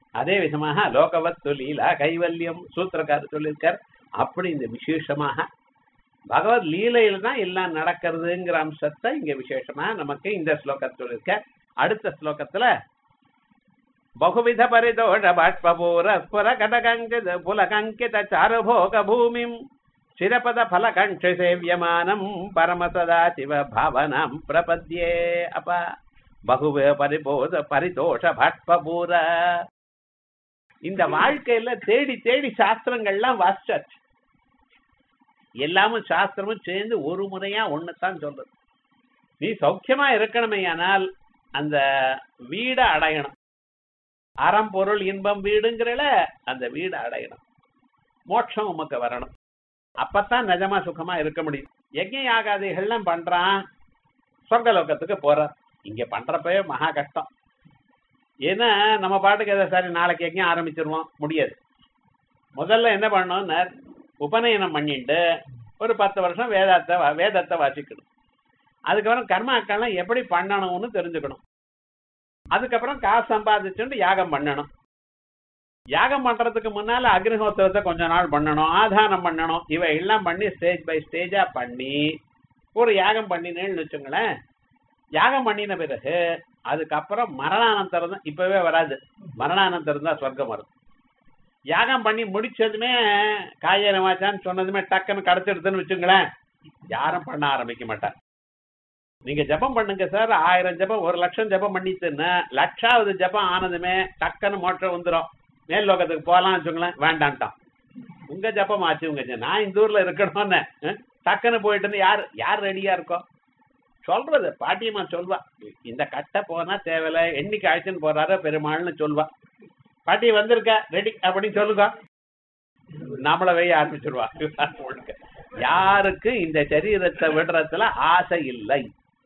அதே விதமாக லோகவத்து லீலா கைவல்யம் சூத்திரக்காரர் சொல்லியிருக்கார் அப்படி இந்த விசேஷமாக பகவத் லீலையில தான் எல்லாம் நடக்கிறதுங்கிற அம்சத்தை இங்க விசேஷமா நமக்கு இந்த ஸ்லோகத்தில் சொல்லியிருக்க அடுத்த ஸ்லோகத்துல பகுவித பரிதோஷ பாஷ்பூர ஸ்புர கடகங்கித புலகங்கித சாருபோக பூமிம் சிரபத ஃபலகண்ஷ சேவியமானம் பரமசதா சிவ பாவனம் பிரபத்யே அப்ப பகுவ பரிபோத பரிதோஷ பாஷ்பூர இந்த வாழ்க்கையில தேடி தேடி சாஸ்திரங்கள்லாம் வாசிச்சாச்சு எல்லாமும் சாஸ்திரமும் சேர்ந்து ஒரு முறையா ஒண்ணுத்தான் சொல்றது நீ சௌக்கியமா இருக்கணுமேயானால் அந்த வீடை அடையணும் அறம் பொருள் இன்பம் வீடுங்கிறல அந்த வீடு அடையணும் மோட்சம் உமக்கு வரணும் அப்பத்தான் நிஜமா சுகமா இருக்க முடியும் யஜ்ஞ யாகாதிகள்லாம் பண்றான் சொர்க்கலோகத்துக்கு போறார் இங்க பண்றப்பவே மகா கஷ்டம் ஏன்னா நம்ம பாட்டுக்கு எதை சரி நாளைக்கு யஜ்ஞம் ஆரம்பிச்சிருவோம் முடியாது முதல்ல என்ன பண்ணணும்னா உபநயனம் பண்ணிட்டு ஒரு பத்து வருஷம் வேதத்தை வா- வேதத்தை வாசிக்கணும் அதுக்கப்புறம் கர்மாக்கள்லாம் எப்படி பண்ணணும்னு தெரிஞ்சுக்கணும் அதுக்கப்புறம் காசு சம்பாதிச்சுட்டு யாகம் பண்ணணும் யாகம் பண்றதுக்கு முன்னால அக்னிஹோத்திரத்தை கொஞ்ச நாள் பண்ணணும் ஆதானம் பண்ணணும் இவை எல்லாம் பண்ணி ஸ்டேஜ் பை ஸ்டேஜா பண்ணி ஒரு யாகம் பண்ணினேன்னு வச்சுங்களேன் யாகம் பண்ணின பிறகு அதுக்கப்புறம் மரணானந்தரம் தான் இப்பவே வராது மரணானந்தரம் தான் சொர்க்கம் வரும் யாகம் பண்ணி முடிச்சதுமே காயனமாச்சான்னு சொன்னதுமே டக்குன்னு கடத்திடுதுன்னு வச்சுங்களேன் யாரும் பண்ண ஆரம்பிக்க மாட்டார் நீங்க ஜெபம் பண்ணுங்க சார் ஆயிரம் ஜெபம் ஒரு லட்சம் ஜெபம் பண்ணிட்டுன்னா லட்சாவது ஜெபம் ஆனதுமே டக்குன்னு மோட்டம் வந்துடும் மேல் லோகத்துக்கு போகலாம் வச்சுங்களேன் வேண்டான்ட்டான் உங்க ஜெபம் ஆச்சு உங்க ஜெ- நான் இந்த ஊர்ல இருக்கணும்னு அஹ், டக்குன்னு போயிட்டுன்னு யார் யார் ரெடியா இருக்கோம் சொல்றது பாட்டியம்மா சொல்வா இந்த கட்டை போனா தேவையில்ல என்னைக்கு அழைச்சுன்னு போறாரோ பெருமாள்னு சொல்வா பாட்டி வந்திருக்க ரெடி அப்படின்னு சொல்லுங்க நம்மள வெய்ய ஆரம்பிச்சிருவா முழுக்க. யாருக்கு இந்த சரீரத்தை விடுறதுல ஆசை இல்லை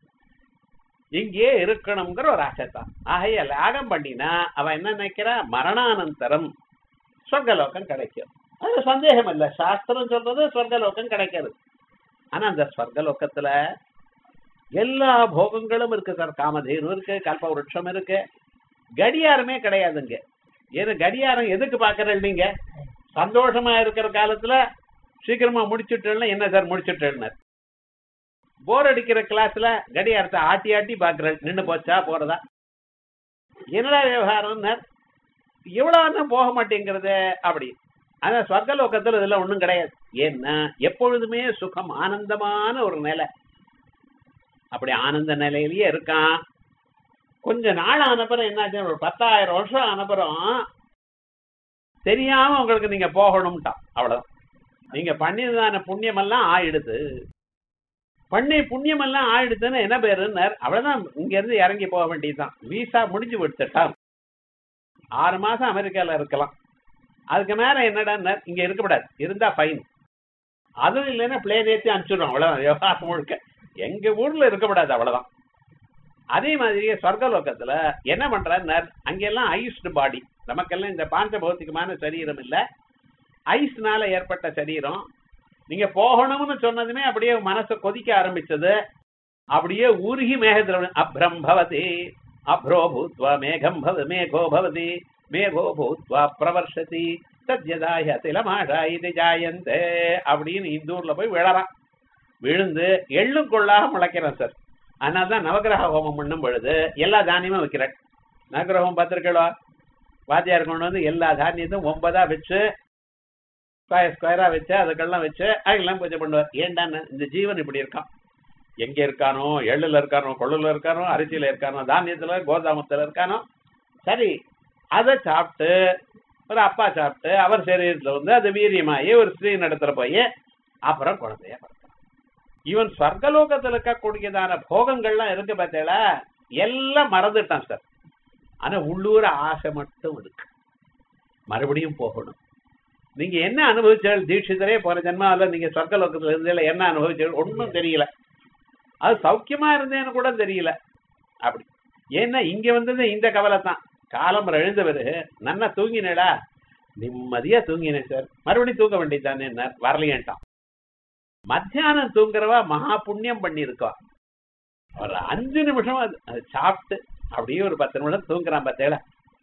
இங்கே இருக்கணுங்கிற ஒரு ஆசை தான் ஆகைய யாகம் பண்ணினா அவன் என்ன நினைக்கிறா மரணானந்தரம் சொர்க்கலோகம் கிடைக்கும் அது சந்தேகம் இல்லை சாஸ்திரம் சொல்றது சொர்க்கலோகம் கிடைக்கிறது ஆனா அந்த சொர்க்கலோகத்துல எல்லா போகங்களும் இருக்கு சார் காமதேனு இருக்கு கல்ப விருட்சம் இருக்கு கடியாரமே கிடையாதுங்க ஏன்னா கடியாரம் எதுக்கு பாக்குறேன் நீங்க சந்தோஷமா இருக்கிற காலத்துல சீக்கிரமா முடிச்சுட்டேன்னா என்ன சார் முடிச்சுட்டேன்னு போர் அடிக்கிற கிளாஸ்ல கடியாரத்தை ஆட்டி ஆட்டி பாக்குறேன் நின்னு போச்சா போறதா என்னடா விவகாரம் இவ்வளவு போக மாட்டேங்கிறது அப்படி ஆனா சொர்க்கலோகத்துல இதுல ஒண்ணும் கிடையாது ஏன்னா எப்பொழுதுமே சுகம் ஆனந்தமான ஒரு நிலை அப்படி ஆனந்த நிலையிலேயே இருக்கான் கொஞ்ச நாள் ஆனப்புறம் என்னாச்சு ஒரு பத்தாயிரம் வருஷம் ஆனப்புறம் தெரியாம உங்களுக்கு நீங்க போகணும்ட்டான் அவ்வளவுதான் நீங்க பண்ணியதான புண்ணியம் எல்லாம் ஆயிடுது பண்ணி புண்ணியம் எல்லாம் ஆயிடுதுன்னு என்ன பேருன்னார் அவ்வளவுதான் இங்க இருந்து இறங்கி போக வேண்டியதுதான் விசா முடிஞ்சு விடுத்துட்டான் ஆறு மாசம் அமெரிக்கால இருக்கலாம் அதுக்கு மேல என்னடா இங்க இருக்கக்கூடாது இருந்தா ஃபைன் அதுவும் இல்லைன்னா பிளேன் ஏற்றி அனுப்பிச்சிடுறோம் அவ்வளவுதான் விவகாரம் முழுக்க எங்க ஊர்ல இருக்கக்கூடாது அவ்வளவுதான் அதே மாதிரியே சொர்க்கலோகத்துல என்ன பண்றாரு அங்கெல்லாம் ஐஸ்டு பாடி நமக்கெல்லாம் இந்த பாஞ்ச பௌத்திகமான சரீரம் இல்ல ஐஸ்னால ஏற்பட்ட சரீரம் நீங்க போகணும்னு சொன்னதுமே அப்படியே மனசு கொதிக்க ஆரம்பிச்சது அப்படியே உருகி மேகத்துல அப்ரம் பவதி அப்ரோ பூத்வா மேகம் பவ மேகோ பவதி மேகோ பூத்வா பிரவர்ஷதி தத்யதாய திலமாஷா இது ஜாயந்தே அப்படின்னு இந்த ஊர்ல போய் விழறான் விழுந்து எள்ளும் கொள்ளாக முளைக்கிறான் சார் அதனால தான் நவகிரக ஹோமம் பண்ணும் பொழுது எல்லா தானியமும் வைக்கிறேன் நவகிரக ஹோமம் பார்த்துருக்கா வாத்தியார் கொண்டு வந்து எல்லா தானியத்தையும் ஒன்பதா வச்சு ஸ்கொயர் ஸ்கொயரா வச்சு அதுக்கெல்லாம் வச்சு அதெல்லாம் பூஜை பண்ணுவார் ஏண்டான்னு இந்த ஜீவன் இப்படி இருக்கான் எங்க இருக்கானோ எள்ளுல இருக்கானோ கொள்ளுல இருக்கானோ அரிசியில இருக்கானோ தானியத்துல கோதாமத்துல இருக்கானோ சரி அதை சாப்பிட்டு ஒரு அப்பா சாப்பிட்டு அவர் சரீரத்துல வந்து அது வீரியமாயி ஒரு ஸ்திரீ நடத்துற போய் அப்புறம் குழந்தைய பிறக்கிறான் இவன் சொர்க்கலோகத்துல இருக்கக்கூடியதான போகங்கள்லாம் இருக்கு பார்த்தீங்களா எல்லாம் மறந்துட்டான் சார் ஆனா உள்ளூர ஆசை மட்டும் இருக்கு மறுபடியும் போகணும் நீங்க என்ன அனுபவிச்சால் தீட்சிதரே போன ஜென்மாவில் நீங்க சொர்க்கலோகத்துல இருந்தீங்களா என்ன அனுபவிச்சால் ஒன்றும் தெரியல அது சௌக்கியமா இருந்தேன்னு கூட தெரியல அப்படி ஏன்னா இங்க வந்தது இந்த கவலை தான் காலம் எழுந்த பிறகு நன்னா தூங்கினேடா நிம்மதியா தூங்கினேன் சார் மறுபடியும் தூங்க வேண்டியதானே என்ன வரலையேன்ட்டான் மத்தியானம் தூங்குறவா மகா புண்ணியம் பண்ணியிருக்கா ஒரு அஞ்சு நிமிஷம் அது அது சாப்பிட்டு அப்படியே ஒரு பத்து நிமிஷம் தூங்குறான் பார்த்தேல